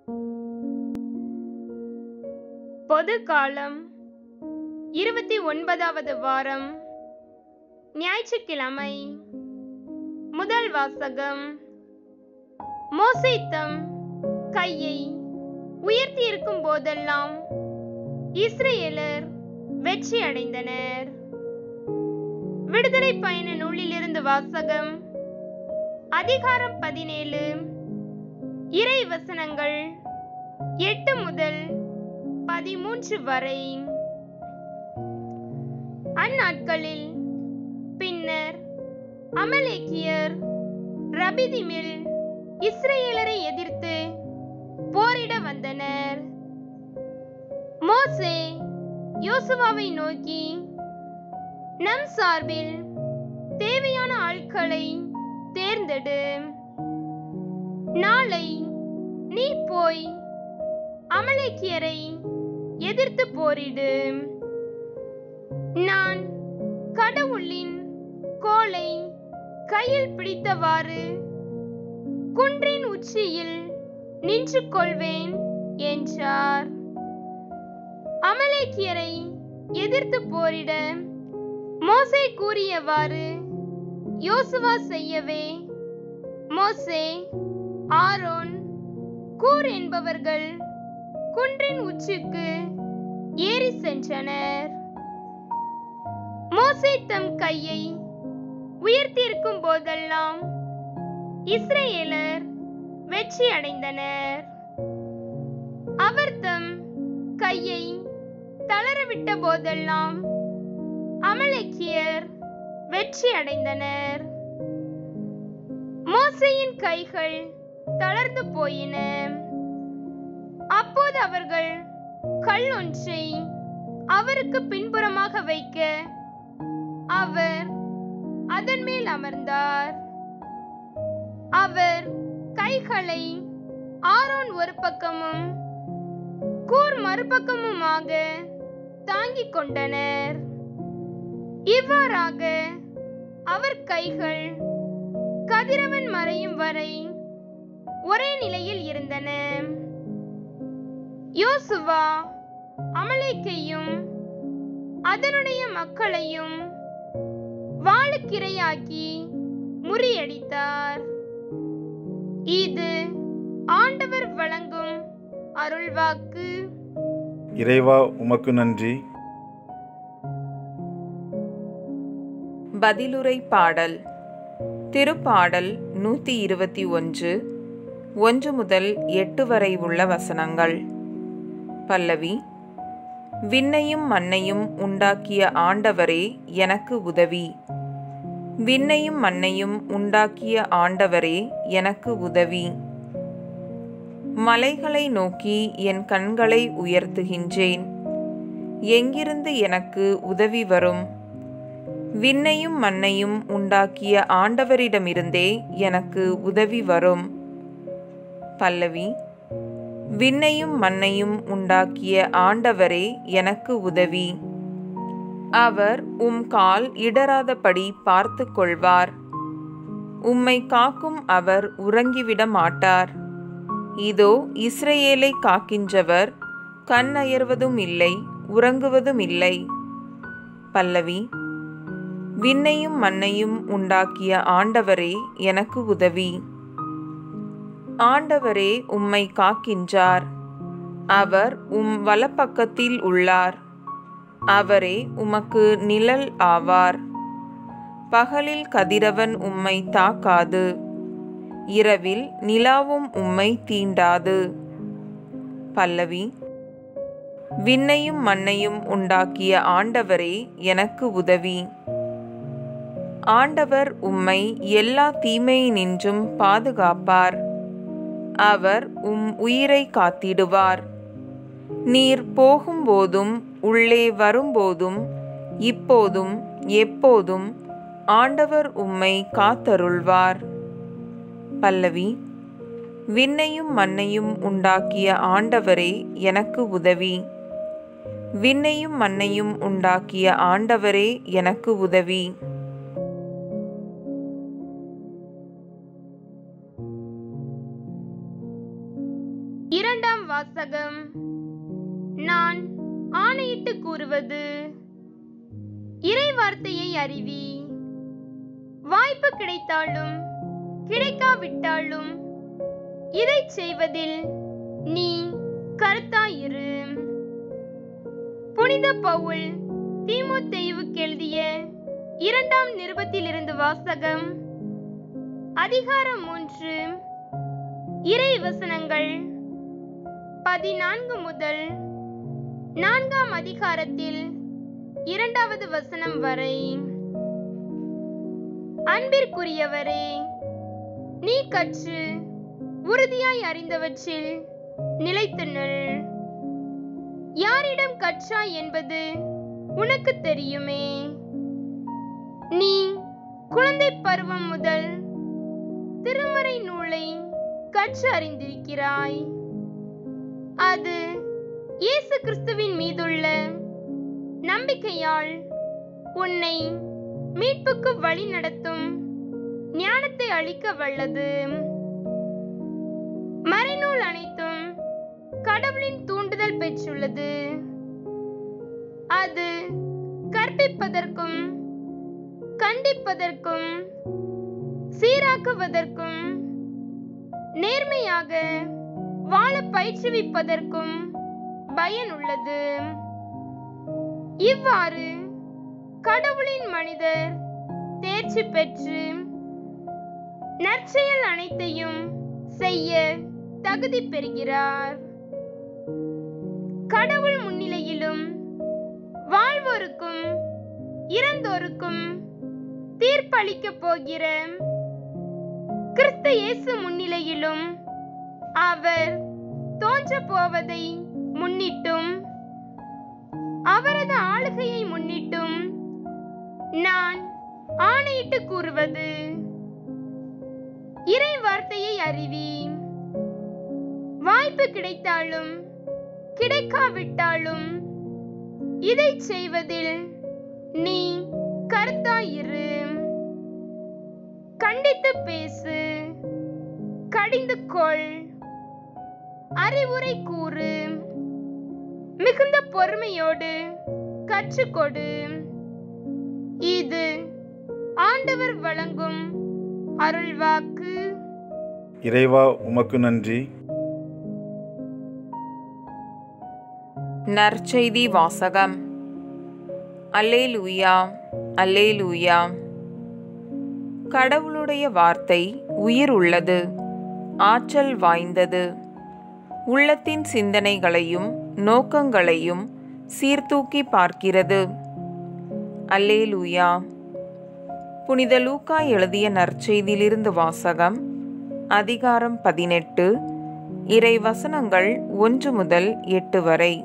பொது காலம் இருபத்தி ஒன்பதாவது வாரம் ஞாயிற்றுக்கிழமை முதல் வாசகம் மோசே தம் கையை உயர்த்தியிருக்கும் போதெல்லாம் இஸ்ரேலர் வெற்றி அடைந்தனர் விடுதலை பயண நூலிலிருந்து வாசகம் அதிகாரம் பதினேழு இறை வசனங்கள் எட்டு முதல் பதிமூன்று வரை அந்நாட்களில் பின்னர் அமலேக்கியர் ரபிதிமில் இஸ்ரேலரை எதிர்த்து போரிட வந்தனர் மோசே யோசுவாவை நோக்கி நம் சார்பில் தேவையான ஆட்களை தேர்ந்தெடு நாளை நீ போய் அமலேக்கியரை எதிர்த்து போரிடு நான் கடவுளின் கோலை கையில் பிடித்தவாறு குன்றின் உச்சியில் நின்று கொள்வேன் என்றார் அமலேக்கியரை எதிர்த்து போரிட மோசே கூறியவாறு யோசுவா செய்யவே மோசே ஆரோன் கூர் என்பவர்கள் குன்றின் உச்சிக்கு ஏறி சென்றனர் மோசே தம் கையை உயர்த்தியிருக்கும் போதெல்லாம் இஸ்ரேலர் வெற்றி அடைந்தனர் அவர் தம் கையை தளரவிட்ட போதெல்லாம் அமலேக்கியர் வெற்றி அடைந்தனர் மோசையின் கைகள் தளர்ந்து போயின அப்போது அவர்கள் கல் ஒன்றை அவருக்கு பின்புறமாக வைக்க அவர் அதன் மேல் அமர்ந்தார் அவர் கைகளை ஆரோன் ஒரு பக்கமும் கூர் மறுபக்கமுமாக தாங்கிக் கொண்டனர் இவ்வாறாக அவர் கைகள் கதிரவன் மறையும் வரை ஒரே நிலையில் இருந்தன யோசுவா அமலேக்கையும் அதனுடைய மக்களையும் வாளுக்கிரையாக்கி முறியடித்தார் இது ஆண்டவர் வழங்கும் அருள்வாக்கு இறைவா உமக்கு நன்றி பதிலுரை பாடல் திருப்பாடல் நூற்றி இருபத்தி ஒன்று ஒன்று முதல் எட்டு வரை உள்ள வசனங்கள் பல்லவி விண்ணையும் மண்ணையும் உண்டாக்கிய ஆண்டவரே எனக்கு உதவி விண்ணையும் மண்ணையும் உண்டாக்கிய ஆண்டவரே எனக்கு உதவி மலைகளை நோக்கி என் கண்களை உயர்த்துகின்றேன் எங்கிருந்து எனக்கு உதவி வரும் விண்ணையும் மண்ணையும் உண்டாக்கிய ஆண்டவரிடமிருந்தே எனக்கு உதவி வரும் பல்லவி விண்ணையும் மண்ணையும் உண்டாக்கிய ஆண்டவரே எனக்கு உதவி அவர் உம் கால் இடராதபடி பார்த்து கொள்வார் உம்மை காக்கும் அவர் உறங்கிவிட மாட்டார் இதோ இஸ்ரேலை காக்கின்றவர் கண் அயர்வதும் இல்லை உறங்குவதும் இல்லை பல்லவி விண்ணையும் மண்ணையும் உண்டாக்கிய ஆண்டவரே எனக்கு உதவி ஆண்டவரே உம்மை காக்கின்றார் அவர் உம் வலப்பக்கத்தில் உள்ளார் அவரே உமக்கு நிழல் ஆவார் பகலில் கதிரவன் உம்மை தாக்காது இரவில் நிலாவும் உம்மை தீண்டாது பல்லவி விண்ணையும் மண்ணையும் உண்டாக்கிய ஆண்டவரே எனக்கு உதவி ஆண்டவர் உம்மை எல்லா தீமையினின்றும் பாதுகாப்பார் அவர் உம் உயிரை காத்திடுவார் நீர் போகும்போதும் உள்ளே வரும்போதும் இப்போதும் எப்போதும் ஆண்டவர் உம்மை காத்தருள்வார் பல்லவி விண்ணையும் மண்ணையும் உண்டாக்கிய ஆண்டவரே எனக்கு உதவி விண்ணையும் மண்ணையும் உண்டாக்கிய ஆண்டவரே எனக்கு உதவி இரண்டாம் வாசகம் நான் ஆணையிட்டு கூறுவது இறை வார்த்தையை அறிவி வாய்ப்பு கிடைத்தாலும் கிடைக்காவிட்டாலும் இதை செய்வதில் நீ கருத்தாயிரு புனித பவுல் தீமோத்தேயுவுக்கு எழுதிய இரண்டாம் நிருபத்திலிருந்து வாசகம் அதிகாரம் மூன்று இறை வசனங்கள் பதினான்கு முதல் நான்காம் அதிகாரத்தில் இரண்டாவது வசனம் வரை அன்பிற்குரியவரே நீ கற்று உறுதியாய் அறிந்தவற்றில் நிலைத்து நில் யாரிடம் கற்றாய் என்பது உனக்கு தெரியுமே நீ குழந்தை பருவம் முதல் திருமறை நூலை கற்று அறிந்திருக்கிறாய் அது இயேசு கிறிஸ்துவின் மீதுள்ள நம்பிக்கையால் உன்னை மீட்புக்கு வழி நடத்தும் ஞானத்தை அளிக்க வல்லது மறைநூல் அனைத்தும் கடவுளின் தூண்டுதல் பெற்றுள்ளது அது கற்பிப்பதற்கும் கண்டிப்பதற்கும் சீராக்குவதற்கும் நேர்மையாக வாழ பயிற்றுவிப்பதற்கும் பயனுள்ளது இவ்வாறு கடவுளின் மனிதர் தேர்ச்சி பெற்று நற்செயல் அனைத்தையும் செய்ய தகுதி பெறுகிறார் கடவுள் முன்னிலையிலும் வாழ்வோருக்கும் இறந்தோருக்கும் தீர்ப்பளிக்கப் போகிற கிறிஸ்து இயேசு முன்னிலையிலும் அவர் தோன்றப் போவதை முன்னிட்டும் அவரது ஆளுகையை முன்னிட்டும் நான் ஆணையிட்டு கூறுவது இறை வார்த்தையை அறிவி வாய்ப்பு கிடைத்தாலும் கிடைக்காவிட்டாலும் இதை செய்வதில் நீ கருத்தாயிரு கண்டித்து பேசு கடிந்து கொள் அறிவுரை கூறு மிகுந்த பொறுமையோடு கற்றுக்கொடு இது ஆண்டவர் வழங்கும் அருள்வாக்கு இறைவா உமக்கு நன்றி நற்செய்தி வாசகம் அல்லேலூயா அல்லேலூயா கடவுளுடைய வார்த்தை உயிர் உள்ளது ஆற்றல் வாய்ந்தது உள்ளத்தின் சிந்தனைகளையும் நோக்கங்களையும் சீர்தூக்கி பார்க்கிறது அல்லேலூயா புனித லூக்கா எழுதிய நற்செய்தியிலிருந்து வாசகம் அதிகாரம் பதினெட்டு இறை வசனங்கள் ஒன்று முதல் எட்டு வரை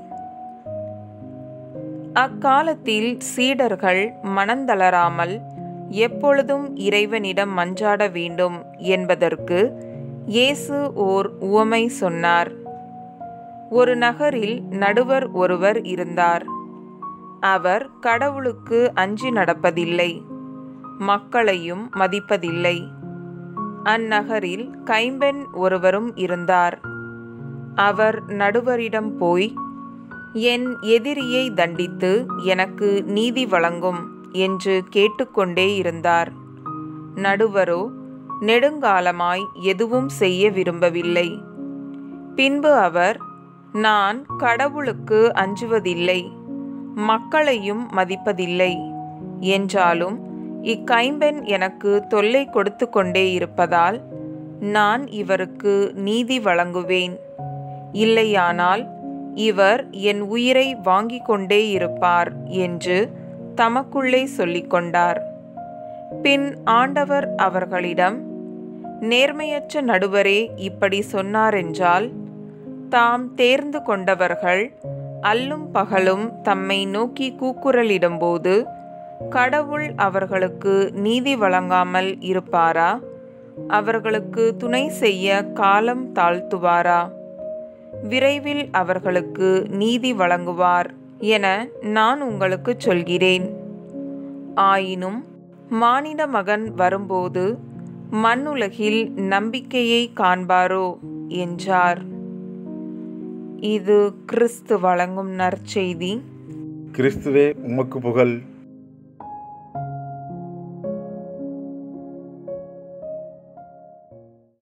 அக்காலத்தில் சீடர்கள் மனந்தளராமல் எப்பொழுதும் இறைவனிடம் மன்றாட வேண்டும் என்பதற்கு இயேசு ஓர் உவமை சொன்னார் ஒரு நகரில் நடுவர் ஒருவர் இருந்தார் அவர் கடவுளுக்கு அஞ்சி நடப்பதில்லை மக்களையும் மதிப்பதில்லை அந்நகரில் கைம்பெண் ஒருவரும் இருந்தார் அவர் நடுவரிடம் போய் என் எதிரியை தண்டித்து எனக்கு நீதி வழங்கும் என்று கேட்டுக்கொண்டே இருந்தார் நடுவரோ நெடுங்காலமாய் எதுவும் செய்ய விரும்பவில்லை பின்பு அவர் நான் கடவுளுக்கு அஞ்சுவதில்லை மக்களையும் மதிப்பதில்லை என்றாலும் இக்கைம்பெண் எனக்கு தொல்லை கொடுத்து கொண்டே இருப்பதால் நான் இவருக்கு நீதி வழங்குவேன் இல்லையானால் இவர் என் உயிரை வாங்கிக் கொண்டே இருப்பார் என்று தமக்குள்ளே சொல்லிக்கொண்டார் பின் ஆண்டவர் அவர்களிடம் நேர்மையற்ற நடுவரே இப்படி சொன்னாரென்றால் தாம் தேர்ந்து கொண்டவர்கள் அல்லும் பகலும் தம்மை நோக்கி கூக்குரலிடும்போது கடவுள் அவர்களுக்கு நீதி வழங்காமல் இருப்பாரா அவர்களுக்கு துணை செய்ய காலம் தாழ்த்துவாரா விரைவில் அவர்களுக்கு நீதி வழங்குவார் என நான் உங்களுக்கு சொல்கிறேன் ஆயினும் மானிட மகன் வரும்போது மண்ணுலகில் நம்பிக்கையை காண்பாரோ என்றார் இது கிறிஸ்து வழங்கும் நற்செய்தி கிறிஸ்துவே உமக்கு புகழ்